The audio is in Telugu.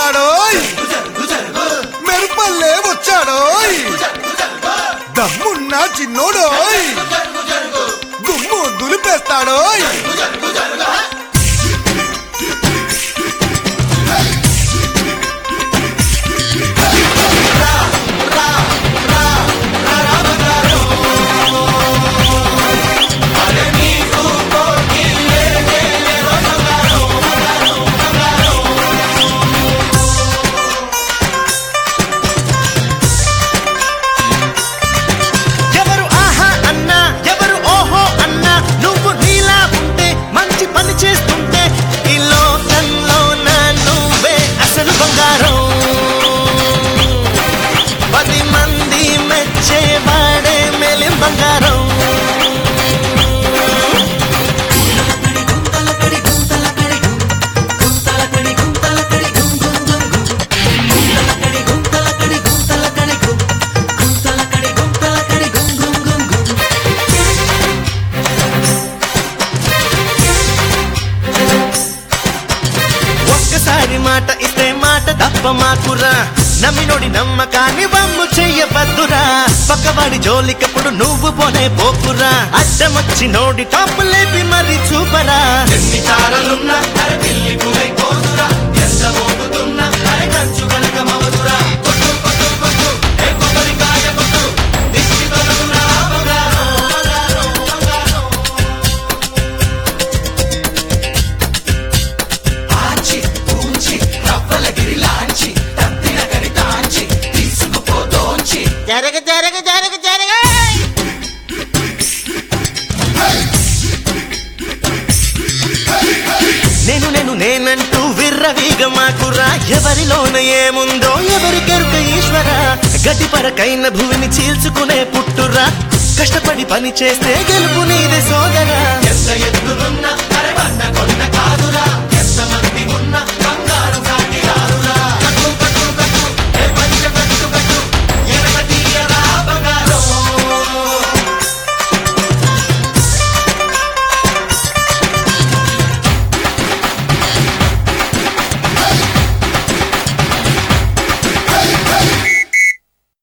వస్తాడోయ్ మెరుపల్లే వచ్చాడోయ్ దమ్మున్న చిన్నోడోయ్ గుమ్ము దులిపేస్తాడోయ్ ఎవరు ఆహా అన్నా ఎవరు ఓహో అన్నా నువ్వు నీలా ఉంటే మంచి పని చేస్తుంటే ఈ లోకంలో నా నువ్వే అసలు బంగారం పది మంది మెచ్చేవాడే మేలిం బంగారం ఒక్కసారి మాట ఇస్తే మాట తప్ప మాకురా నమ్మినోడి నమ్మకాన్ని వమ్ము చెయ్యవద్దురా పక్కవాడి జోలికప్పుడు నువ్వు పోనే పోకురా అడ్డమొచ్చి నోడి టాపు లేపి మరి చూపరా ఎన్ని తారలున్నా అరే పిల్లి పులై పోదురా ఎంత మోగుతున్నా అరే కంచు కనుక మవదురా కొట్టు కొట్టు కొట్టు ఏ కొబ్బరికాయ కొట్టు దిష్టి తొలగురా బంగారం బంగారం బంగారం ఆంచి పూంచి రవ్వలగిరి లాంచి తత్తిన కరి తాంచి తీసుకుపోదోంచి జరగ జరగ జరగ జరగ నేను నేను నేనంటూ విర్రవీగ మాకురా ఎవరిలోన ఏముందో ఎవరికెరుక ఈశ్వర గడ్డి పరకైన భూమిని చీల్చుకునే పుట్టురా కష్టపడి పని చేస్తే గెలుపు నీదే సోదరా ఎంత ఎత్తులున్న అరే వంద కొండ కాదు